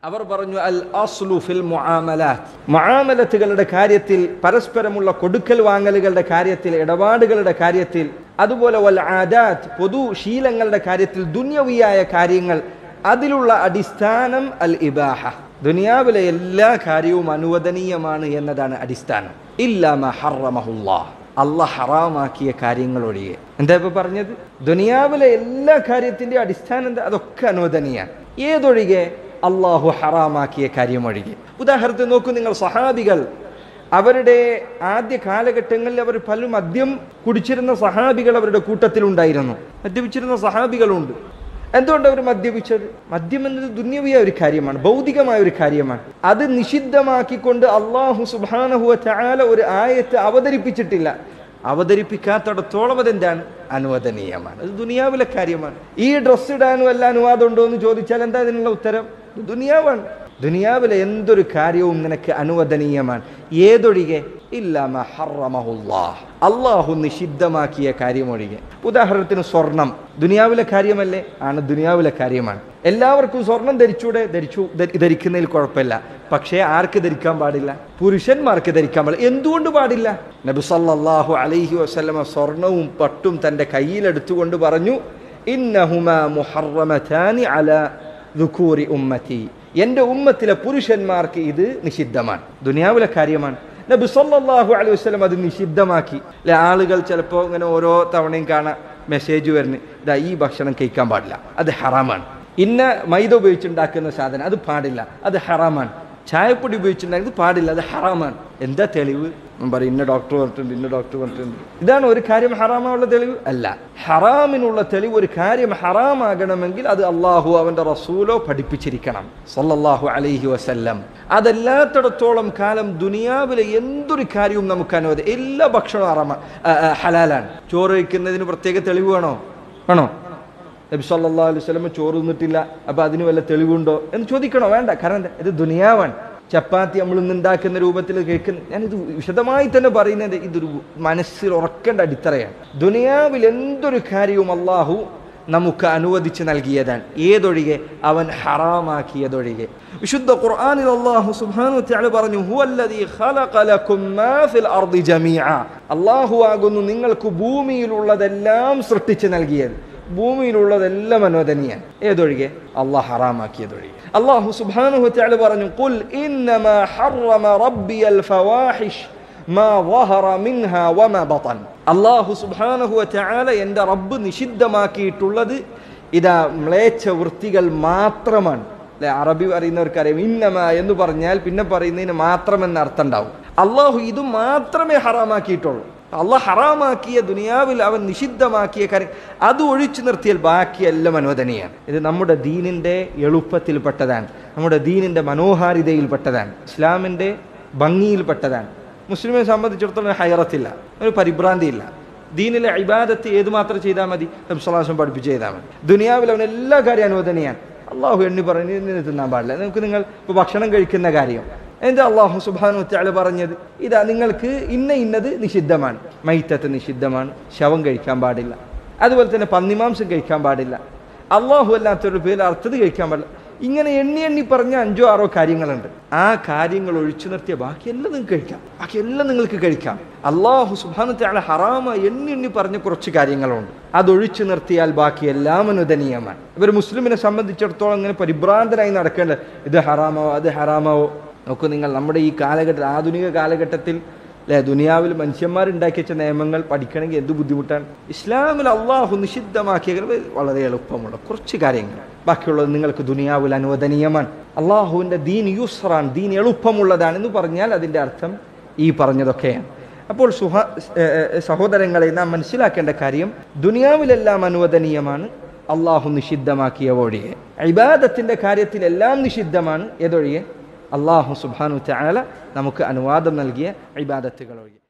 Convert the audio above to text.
അവർ പറഞ്ഞു അൽ അസ്ലു ഫിൽ മുആമലാത്ത് മുആമലത്തുകളുടെ കാര്യത്തിൽ പരസ്പരമുള്ള കൊടുക്കൽ വാങ്ങലുകളുടെ കാര്യത്തിൽ ഇടപാടുകളുടെ കാര്യത്തിൽ അതുപോലെ വൽ ആദാത്ത് പൊതു ശീലങ്ങളുടെ കാര്യത്തിൽ ദുന്യവിയായ കാര്യങ്ങൾ അതിലുള്ള അടിസ്ഥാനം അൽ ഇബാഹ ദുനിയാവിലെ എല്ലാ കാര്യവും അനുവദനീയമാണ് എന്നതാണ് അടിസ്ഥാനം ഇല്ലാമ ഹറമഹുല്ലാ അള്ളാഹ് ഹറാമാക്കിയ കാര്യങ്ങൾ ഒഴികെ എന്താ ഇപ്പൊ പറഞ്ഞത് ദുനിയാവിലെ എല്ലാ കാര്യത്തിന്റെ അടിസ്ഥാനം എന്താ അതൊക്കെ അനുവദനീയാണ് ഏതൊഴികെ അള്ളാഹു ഹറാമാക്കിയ കാര്യം ഒഴികെ ഉദാഹരണത്തിന് നോക്കൂ നിങ്ങൾ സഹാബികൾ അവരുടെ ആദ്യ കാലഘട്ടങ്ങളിൽ അവർ പല മദ്യം കുടിച്ചിരുന്ന സഹാബികൾ അവരുടെ കൂട്ടത്തിലുണ്ടായിരുന്നു മദ്യപിച്ചിരുന്ന സഹാബികളുണ്ട് എന്തുകൊണ്ട് അവർ മദ്യപിച്ചത് മദ്യം എന്നത് ദുന്യവിയ ഒരു കാര്യമാണ് ഭൗതികമായ ഒരു കാര്യമാണ് അത് നിഷിദ്ധമാക്കിക്കൊണ്ട് അള്ളാഹു സുബാനഹുവ ചാല ഒരു ആയത്ത് അവതരിപ്പിച്ചിട്ടില്ല അവതരിപ്പിക്കാത്തടത്തോളം അതെന്താണ് അനുവദനീയമാണ് അത് ദുനിയാവിലെ കാര്യമാണ് ഈ ഡ്രസ്സ് ഇടാനും വല്ല അനുവാദം ഉണ്ടോ എന്ന് ചോദിച്ചാൽ എന്താ അതിനുള്ള ഉത്തരം ഇത് ദുനിയാവാണ് ദുനിയാവിലെ എന്തൊരു കാര്യവും നിനക്ക് അനുവദനീയമാണ് ഏതൊഴികെ ഇല്ലാമ ഹറമഹുല്ലാഹ് അള്ളാഹു നിഷിദ്ധമാക്കിയ കാര്യമൊഴികെ ഉദാഹരണത്തിന് സ്വർണം ദുനിയാവിലെ കാര്യമല്ലേ ആണ് ദുനിയാവിലെ കാര്യമാണ് എല്ലാവർക്കും സ്വർണം ധരിച്ചൂടെ ധരിച്ചു ധരി- ധരിക്കുന്നതിൽ കുഴപ്പമില്ല പക്ഷേ ആർക്ക് ധരിക്കാൻ പാടില്ല പുരുഷന്മാർക്ക് ധരിക്കാൻ പാടില്ല എന്തുകൊണ്ട് പാടില്ല നബി സല്ലല്ലാഹു അലൈഹി വസല്ലമ സ്വർണവും പട്ടും തൻ്റെ കയ്യിലെടുത്തുകൊണ്ട് പറഞ്ഞു ഇന്നഹുമ മുഹറമതാനി അല ദുഖൂരി ഉമ്മത്തി എൻ്റെ ഉമ്മത്തിലെ പുരുഷന്മാർക്ക് ഇത് നിഷിദ്ധമാണ് ദുനിയാവിലെ കാര്യമാണ് നബി സല്ലല്ലാഹു അലൈഹി വസല്ലം അത് നിഷിദ്ധമാക്കി അല്ലെ ആളുകൾ ചിലപ്പോൾ ഇങ്ങനെ ഓരോ തവണയും കാണാൻ മെസ്സേജ് വരുന്നു ഇതാ ഈ ഭക്ഷണം കഴിക്കാൻ പാടില്ല അത് ഹറാമാണ് ഇന്ന മൈദ ഉപയോഗിച്ചുണ്ടാക്കുന്ന സാധനം അത് പാടില്ല അത് ഹറാമാണ് ചായപ്പൊടി ഉപയോഗിച്ചിട്ടുണ്ടെങ്കിൽ ഇത് പാടില്ല അത് ഹറാമാണ് എന്താ തെളിവ് ഞാൻ പറയും ഇന്ന ഡോക്ടർ പറഞ്ഞിട്ടുണ്ട് ഇന്ന ഡോക്ടർ പറഞ്ഞിട്ടുണ്ട് ഇതാണ് ഒരു കാര്യം ഹറാമാനുള്ള തെളിവ് അല്ല ഹറാമിനുള്ള തെളിവ് ഒരു കാര്യം ഹറാമാകണമെങ്കിൽ അത് അള്ളാഹു അവന്റെ റസൂലോ പഠിപ്പിച്ചിരിക്കണം സല്ലല്ലാഹു അലൈഹി വസല്ലം അതല്ലാത്തിടത്തോളം കാലം ദുനിയാവിലെ എന്തൊരു കാര്യവും നമുക്ക് അനുവദി എല്ലാ ഭക്ഷണവും ഹറാമ ആ, ആ, ഹലാലാണ് ചോറ് വയ്ക്കുന്നതിന് പ്രത്യേക തെളിവ് വേണോ വേണോ നബി സല്ലല്ലാഹു അലൈഹി വസല്ലം ചോറ് തിന്നിട്ടില്ല അപ്പൊ അതിന് വല്ല തെളിവുണ്ടോ എന്ന് ചോദിക്കണോ വേണ്ട കാരണം എന്താ ഇത് ദുനിയാവാണ് ചപ്പാത്തി നമ്മൾ ഇന്ന് ഉണ്ടാക്കുന്ന രൂപത്തിൽ കേൾക്കുന്ന ഞാനിത് വിശദമായി തന്നെ പറയുന്നത് ഇതൊരു മനസ്സിൽ ഉറക്കേണ്ട അടിത്തറയാണ് ദുനിയാവിൽ എന്തൊരു കാര്യവും അള്ളാഹു നമുക്ക് അനുവദിച്ച് നൽകിയതാണ് ഏതൊഴികെ അവൻ ഹറാമാക്കിയതൊഴികെ വിശുദ്ധ ഖുർആനിൽ അല്ലാഹു സുബ്ഹാനഹു വതആല പറഞ്ഞു ഹുവല്ലദീ ഖലഖ ലക്കും മാ ഫിൽ അർദി ജമീഅ അല്ലാഹു ആകുന്നു നിങ്ങൾക്ക് ഭൂമിയിലുള്ളതെല്ലാം സൃഷ്ടിച്ച് നൽകിയത് ഭൂമിയിലുള്ളതെല്ലാം അനുവദനീയാണ് ഏതൊഴികെ അള്ളാഹ് ഹറാമാക്കിയതൊഴികെ അള്ളാഹു സുബ്ഹാനഹു വതആല പറഞ്ഞു ഖുൽ ഇന്നമാ ഹറമ റബ്ബിയൽ ഫവാഹിഷ് മാ വഹറ മിൻഹ വമാ ബطن അള്ളാഹു സുബ്ഹാനഹു വതആല എൻ്റെ റബ്ബ് നിഷിദ്ധമാക്കിയിട്ടുള്ളത് ഇതാ മ്ലേച്ഛ വൃത്തികൾ മാത്രമാണ് അല്ലെ അറബി അറിയുന്നവർക്കറിയാം ഇന്നമ എന്ന് പറഞ്ഞാൽ പിന്നെ പറയുന്നതിന് മാത്രം എന്ന അർത്ഥം ഉണ്ടാവും അള്ളാഹു ഇത് മാത്രമേ ഹറാമാക്കിയിട്ടുള്ളൂ അള്ളാഹ് ഹറാമാക്കിയ ദുനിയാവിൽ അവൻ നിഷിദ്ധമാക്കിയ കാര്യം അത് ഒഴിച്ചു നിർത്തിയാൽ ബാക്കിയെല്ലാം അനുവദനീയാണ് ഇത് നമ്മുടെ ദീനിന്റെ എളുപ്പത്തിൽപ്പെട്ടതാണ് നമ്മുടെ ദീനിന്റെ മനോഹാരിതയിൽപ്പെട്ടതാണ് ഇസ്ലാമിന്റെ ഭംഗിയിൽപ്പെട്ടതാണ് മുസ്ലിമിനെ സംബന്ധിച്ചിടത്തോളം ഹൈറത്തില്ല ഒരു പരിഭ്രാന്തിയില്ല ദീനിലെ ഇബാദത്ത് ഏത് മാത്രം ചെയ്താൽ മതി നബ്സലാസം പഠിപ്പിച്ച് ചെയ്താൽ മതി ദുനിയാവിൽ അവൻ എല്ലാ കാര്യം അനുവദനീയാണ് അള്ളാഹു എണ്ണി പറഞ്ഞു ഇതിന് തിന്നാൻ പാടില്ല നിങ്ങൾക്ക് നിങ്ങൾ ഇപ്പോൾ ഭക്ഷണം കഴിക്കുന്ന കാര്യം എന്താ അള്ളാഹു സുബാനു താല് പറഞ്ഞത് ഇതാ നിങ്ങൾക്ക് ഇന്ന ഇന്നത് നിഷിദ്ധമാണ് മൈത്തത്ത് നിഷിദ്ധമാണ് ശവം കഴിക്കാൻ പാടില്ല അതുപോലെ തന്നെ പന്നിമാംസം കഴിക്കാൻ പാടില്ല അള്ളാഹു അല്ലാത്തൊരു പേര് അർത്ഥത് കഴിക്കാൻ പാടില്ല ഇങ്ങനെ എണ്ണി എണ്ണി പറഞ്ഞ അഞ്ചോ ആറോ കാര്യങ്ങളുണ്ട് ആ കാര്യങ്ങൾ ഒഴിച്ചു നിർത്തിയ ബാക്കി എല്ലാം നിങ്ങൾക്ക് കഴിക്കാം ബാക്കി എല്ലാം നിങ്ങൾക്ക് കഴിക്കാം അള്ളാഹു സുബാനത്തെ ഹറാമ എണ്ണി എണ്ണി പറഞ്ഞ കുറച്ച് കാര്യങ്ങളുണ്ട് അതൊഴിച്ചു നിർത്തിയാൽ ബാക്കി എല്ലാം അനുദനീയമാണ് ഇവർ മുസ്ലിമിനെ സംബന്ധിച്ചിടത്തോളം ഇങ്ങനെ പരിഭ്രാന്തരായി നടക്കേണ്ടത് ഇത് ഹറാമാവോ അത് ഹറാമാവോ നോക്കൂ നിങ്ങൾ നമ്മുടെ ഈ കാലഘട്ടത്തിൽ ആധുനിക കാലഘട്ടത്തിൽ അല്ലെ ദുനിയാവിൽ മനുഷ്യന്മാരുണ്ടാക്കി വെച്ച നിയമങ്ങൾ പഠിക്കണമെങ്കിൽ എന്ത് ബുദ്ധിമുട്ടാണ് ഇസ്ലാമിൽ അള്ളാഹു നിഷിദ്ധമാക്കിയ കാര്യങ്ങൾ വളരെ എളുപ്പമുള്ള കുറച്ച് കാര്യങ്ങൾ ബാക്കിയുള്ളത് നിങ്ങൾക്ക് ദുനിയാവിൽ അനുവദനീയമാണ് അള്ളാഹുവിൻ്റെ ദീൻ യൂസറാണ് ദീൻ എളുപ്പമുള്ളതാണ് എന്ന് പറഞ്ഞാൽ അതിൻ്റെ അർത്ഥം ഈ പറഞ്ഞതൊക്കെയാണ് അപ്പോൾ സുഹ ഏ, ഏ, സഹോദരങ്ങളെ നാം മനസ്സിലാക്കേണ്ട കാര്യം ദുനിയാവിലെല്ലാം അനുവദനീയമാണ് അള്ളാഹു നിഷിദ്ധമാക്കിയ ഒഴികെ ഇബാദത്തിൻ്റെ കാര്യത്തിൽ എല്ലാം നിഷിദ്ധമാണ് ഏതൊഴികെ അള്ളാഹു സുബാനു ചാല നമുക്ക് അനുവാദം നൽകിയ ഇബാദത്തുകൾ ഒഴികെ